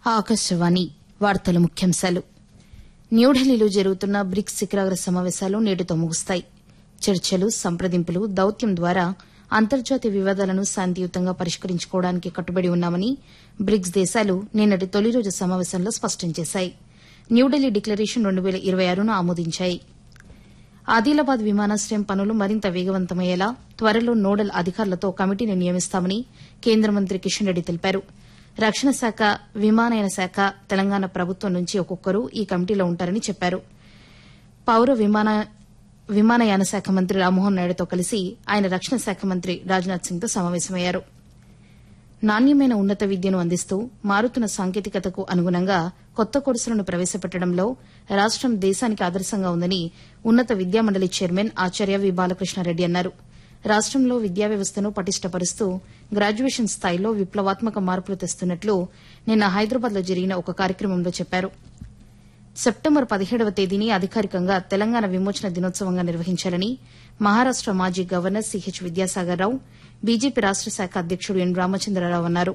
ఆకాశవాణి వార్తల ముఖ్యాంశాలు న్యూఢిల్లీలో జరుగుతున్న బ్రిక్స్ శిఖరాగ్ర సమావేశాలు నేటితో ముగుస్తాయి చర్చలు సంప్రదింపులు దౌత్యం ద్వారా అంతర్జాతీయ వివాదాలను శాంతియుతంగా పరిష్కరించుకోవడానికి కట్టుబడి ఉన్నామని బ్రిక్స్ దేశాలు నిన్నటి తొలి రోజు సమావేశంలో స్పష్టం చేశాయి న్యూఢిల్లీ డిక్లరేషన్ రెండు వేల ఇరవై ఆరును ఆమోదించాయి ఆదిలాబాద్ విమానాశ్రయం పనులు మరింత వేగవంతమయ్యేలా త్వరలో నోడల్ అధికారులతో కమిటీని నియమిస్తామని కేంద్ర మంత్రి కిషన్ రెడ్డి తెలిపారు రక్షణ శాఖ విమానయాన శాఖ తెలంగాణ ప్రభుత్వం నుంచి ఒక్కొక్కరు ఈ కమిటీలో ఉంటారని చెప్పారు పౌర విమాన విమానయాన శాఖ మంత్రి రామ్మోహన్ నాయుడుతో కలిసి ఆయన రక్షణ శాఖ మంత్రి రాజ్నాథ్ సింగ్తో సమావేశమయ్యారు నాణ్యమైన ఉన్నత విద్యను అందిస్తూ మారుతున్న సాంకేతికతకు అనుగుణంగా కొత్త కోర్సులను ప్రవేశపెట్టడంలో రాష్టం దేశానికి ఆదర్శంగా ఉందని ఉన్నత విద్యామండలి చైర్మన్ ఆచార్య వి బాలకృష్ణారెడ్డి అన్నారు రాష్టంలో విద్యా వ్యవస్థను పటిష్టపరుస్తూ గ్రాడ్యుయేషన్ స్థాయిలో విప్లవాత్మక మార్పులు తెస్తున్నట్లు నిన్న హైదరాబాద్లో జరిగిన ఒక కార్యక్రమంలో చెప్పారు సెప్టెంబర్ పదిహేడవ తేదీని అధికారికంగా తెలంగాణ విమోచన దినోత్సవంగా నిర్వహించాలని మహారాష్ట మాజీ గవర్నర్ సిహెచ్ విద్యాసాగర్రావు బీజేపీ రాష్ట శాఖ అధ్యకుడు ఎన్ రామచంద్రరావు అన్నారు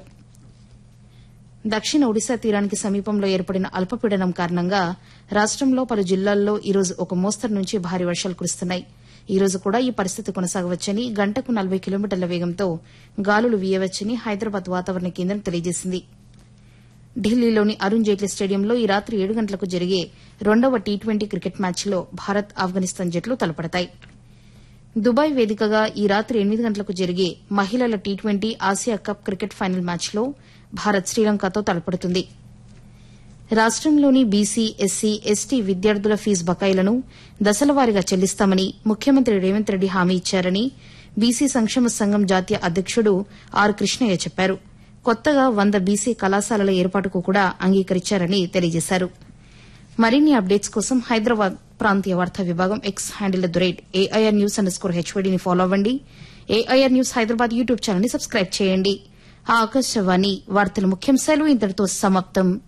దక్షిణ ఒడిశా తీరానికి సమీపంలో ఏర్పడిన అల్పపీడనం కారణంగా రాష్టంలో పలు జిల్లాల్లో ఈరోజు ఒక మోస్తరు నుంచి భారీ వర్షాలు కురుస్తున్నాయి ఈ రోజు కూడా ఈ పరిస్థితి కొనసాగవచ్చని గంటకు నలభై కిలోమీటర్ల వేగంతో గాలులు వీయవచ్చని హైదరాబాద్ వాతావరణ కేంద్రం తెలియజేసింది ఢిల్లీలోని అరుణ్ జైట్లీ స్టేడియంలో ఈ రాత్రి ఏడు గంటలకు జరిగే రెండవ టీ ట్వంటీ క్రికెట్ మ్యాచ్లో భారత్ ఆఫ్ఘనిస్తాన్ జట్లు తలపడతాయి దుబాయ్ వేదికగా ఈ రాత్రి ఎనిమిది గంటలకు జరిగే మహిళల T twenty Asia cup cricket final మ్యాచ్లో భారత్ శ్రీలంకతో తలపడుతుంది రాష్టంలోని బీసీ ఎస్సీ ఎస్టీ విద్యార్థుల ఫీజు బకాయిలను దశలవారీగా చెల్లిస్తామని ముఖ్యమంత్రి రేవంత్ రెడ్డి హామీ ఇచ్చారని బీసీ సంక్షేమ సంఘం జాతీయ అధ్యకుడు ఆర్ కృష్ణయ్య చెప్పారు కొత్తగా వంద బీసీ కళాశాలల ఏర్పాటుకు కూడా అంగీకరించారని తెలియజేశారు మరిన్ని అప్డేట్స్ కోసం హైదరాబాద్ ప్రాంతీయ వార్తా విభాగం X handle the rate AIR news underscore హెచ్వీడీని ఫాలో అవ్వండి AIR news Hyderabad YouTube channel ని సబ్స్క్రైబ్ చేయండి ఆకాశవాణి వార్తల ముఖ్యాంశాలు ఇంతటితో సమాప్తం